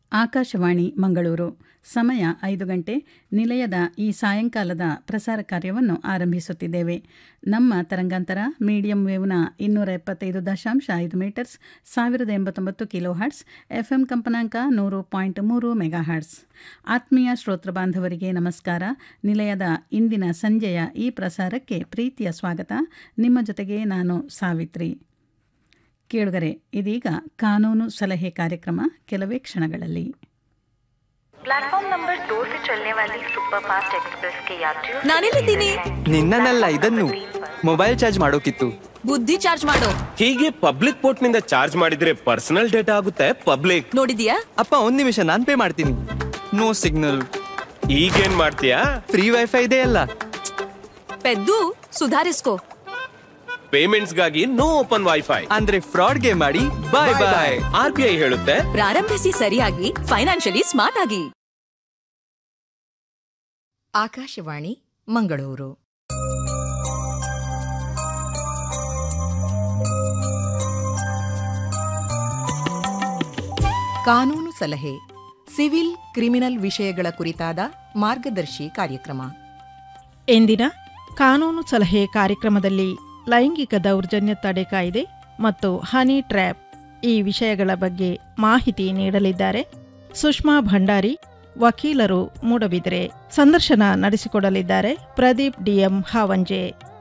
ಆಕಾಶವಾಣಿ ಮಂಗಳೂರು ಸಮಯ ಐದು ಗಂಟೆ ನಿಲಯದ ಈ ಸಾಯಂಕಾಲದ ಪ್ರಸಾರ ಕಾರ್ಯವನ್ನು ಆರಂಭಿಸುತ್ತಿದ್ದೇವೆ ನಮ್ಮ ತರಂಗಾಂತರ ಮೀಡಿಯಂ ವೇವ್ನ ಇನ್ನೂರ ಎಪ್ಪತ್ತೈದು ದಶಾಂಶ ಐದು ಮೀಟರ್ಸ್ ಸಾವಿರದ ಎಂಬತ್ತೊಂಬತ್ತು ಕಿಲೋ ಹರ್ಟ್ಸ್ ಎಫ್ಎಂ ಕಂಪನಾಂಕ ನೂರು ಪಾಯಿಂಟ್ ಮೂರು ಮೆಗಾ ಹರ್ಟ್ಸ್ ಆತ್ಮೀಯ ಶ್ರೋತೃ ಬಾಂಧವರಿಗೆ ನಮಸ್ಕಾರ ನಿಲಯದ ಇಂದಿನ ಸಂಜೆಯ ಈ ಪ್ರಸಾರಕ್ಕೆ ಪ್ರೀತಿಯ ಸ್ವಾಗತ ನಿಮ್ಮ ಜೊತೆಗೆ ನಾನು ಸಾವಿತ್ರಿ ಕೇಳುಗರೆ ಇದೀಗ ಕಾನೂನು ಸಲಹೆ ಕಾರ್ಯಕ್ರಮ ಕೆಲವೇ ಕ್ಷಣಗಳಲ್ಲಿ प्लेटफॉर्म नंबर दो से चलने वाली सुपरफास्ट एक्सप्रेस के यात्रियों से ನಾನೆಲ್ಲಿದ್ದೀನಿ ನಿನ್ನನ್ನಲ್ಲ ಇದನ್ನು ಮೊಬೈಲ್ ಚಾರ್ಜ್ ಮಾಡೋಕಿತ್ತು ಬುದ್ಧಿ ಚಾರ್ಜ್ ಮಾಡೋ ಹೀಗೆ ಪಬ್ಲಿಕ್ ಪೋರ್ಟ್ ನಿಂದ ಚಾರ್ಜ್ ಮಾಡಿದ್ರೆ ಪರ್ಸನಲ್ ಡೇಟಾ ಆಗುತ್ತೆ ಪಬ್ಲಿಕ್ ನೋಡಿದ್ಯಾ ಅಪ್ಪ ಒಂದ್ ನಿಮಿಷ ನಾನ್ ಪೇ ಮಾಡ್ತೀನಿ ನೋ ಸಿಗ್ನಲ್ ಈಗೇನ್ ಮಾಡ್ತೀಯಾ ಫ್ರೀ ವೈಫೈ ಇದೆ ಅಲ್ಲ ಪೆದ್ದು ಸುಧಾರಿಸ್ಕೋ ಪೇಮೆಂಟ್ಸ್ ಗಾಗಿ ನೋ ಓಪನ್ ವೈಫೈ ಅಂದ್ರೆ ಫ್ರಾಡ್ಗೆ ಮಾಡಿ bye bye R B I ಹೇಳುತ್ತೆ ಪ್ರಾರಂಭಿಸಿ ಸರಿಯಾಗಿ ಫೈನಾನ್ಷಿಯಲಿ ಸ್ಮಾರ್ಟ್ ಆಗಿ ಆಕಾಶವಾಣಿ ಮಂಗಳೂರು ಕಾನೂನು ಸಲಹೆ ಸಿವಿಲ್ ಕ್ರಿಮಿನಲ್ ವಿಷಯಗಳ ಕುರಿತಾದ ಮಾರ್ಗದರ್ಶಿ ಕಾರ್ಯಕ್ರಮ ಎಂದಿನ ಕಾನೂನು ಸಲಹೆ ಕಾರ್ಯಕ್ರಮದಲ್ಲಿ ಲೈಂಗಿಕ ದೌರ್ಜನ್ಯ ತಡೆ ಕಾಯ್ದೆ ಮತ್ತು ಹನಿ ಟ್ರ್ಯಾಪ್ ಈ ವಿಷಯಗಳ ಬಗ್ಗೆ ಮಾಹಿತಿ ನೀಡಲಿದ್ದಾರೆ ಸುಷ್ಮಾ ಭಂಡಾರಿ ವಕೀಲರು ಮೂಡಬಿದ್ರೆ ಸಂದರ್ಶನ ನಡೆಸಿಕೊಡಲಿದ್ದಾರೆ ಪ್ರದೀಪ್ ಡಿಎಂ ಹಾವಂಜೆ